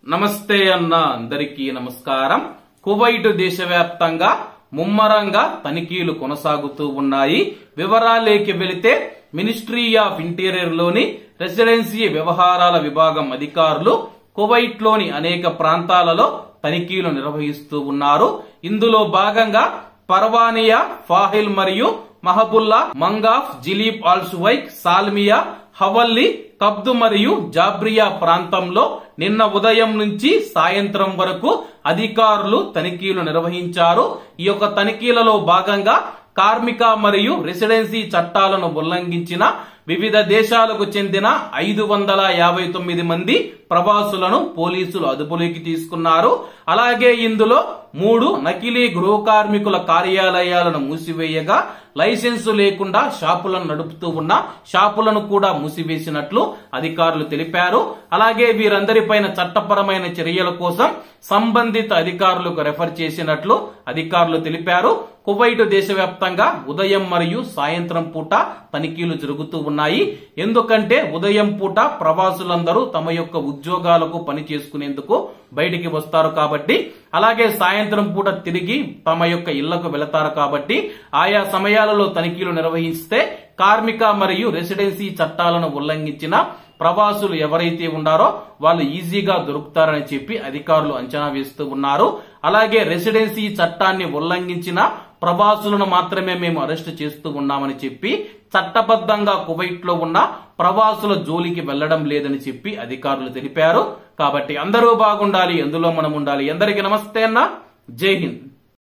నమస్తే అన్న అందరికీ నమస్కారం కువైట్ దేశవ్యాప్తంగా ముమ్మరంగా తనిఖీలు కొనసాగుతూ ఉన్నాయి వివరాలేకి వెళితే మినిస్ట్రీ ఆఫ్ ఇంటీరియర్ లోని రెసిడెన్సీ వ్యవహారాల విభాగం అధికారులు కువైట్ లోని అనేక ప్రాంతాలలో తనిఖీలు నిర్వహిస్తూ ఉన్నారు ఇందులో భాగంగా పర్వానియా ఫాహిల్ మరియు Mahboula Mangaf Jleeb Alshuwaikh Salmiya Hawally Kabd మరియు జాబ్రియా ప్రాంతంలో నిన్న ఉదయం నుంచి సాయంత్రం వరకు అధికారులు తనిఖీలు నిర్వహించారు ఈ యొక్క తనిఖీలలో భాగంగా కార్మిక మరియు రెసిడెన్సీ చట్టాలను ఉల్లంఘించిన వివిధ దేశాలకు చెందిన ఐదు వందల యాభై తొమ్మిది మంది ప్రవాసులను పోలీసులు అదుపులోకి తీసుకున్నారు అలాగే ఇందులో మూడు నకిలీ గృహ కార్మికుల కార్యాలయాలను మూసివేయగా లైసెన్సు లేకుండా షాపులను నడుపుతూ ఉన్న షాపులను కూడా మూసివేసినట్లు అధికారులు తెలిపారు అలాగే వీరందరిపైన చట్టపరమైన చర్యల కోసం సంబంధిత అధికారులకు రెఫర్ చేసినట్లు అధికారులు తెలిపారు కువైట్ దేశవ్యాప్తంగా ఉదయం మరియు సాయంత్రం పూట తనిఖీలు జరుగుతూ ఉన్నాయి ఎందుకంటే ఉదయం పూట ప్రవాసులందరూ తమ యొక్క ఉద్యోగాలకు పని చేసుకునేందుకు బయటికి వస్తారు కాబట్టి అలాగే సాయంత్రం పూట తిరిగి తమ యొక్క ఇళ్లకు వెళతారు కాబట్టి ఆయా సమయాలలో తనిఖీలు నిర్వహిస్తే కార్మిక మరియు రెసిడెన్సీ చట్టాలను ఉల్లంఘించిన ప్రవాసులు ఎవరైతే ఉన్నారో వాళ్ళు ఈజీగా దొరుకుతారని చెప్పి అధికారులు అంచనా వేస్తూ ఉన్నారు అలాగే రెసిడెన్సీ చట్టాన్ని ఉల్లంఘించిన ప్రవాసులను మాత్రమే మేము అరెస్ట్ చేస్తూ ఉన్నామని చెప్పి చట్టబద్ధంగా కువైట్ లో ఉన్న ప్రవాసుల జోలికి వెళ్లడం లేదని చెప్పి అధికారులు తెలిపారు కాబట్టి అందరూ బాగుండాలి ఎందులో మనం ఉండాలి అందరికీ నమస్తే అన్న జై హింద్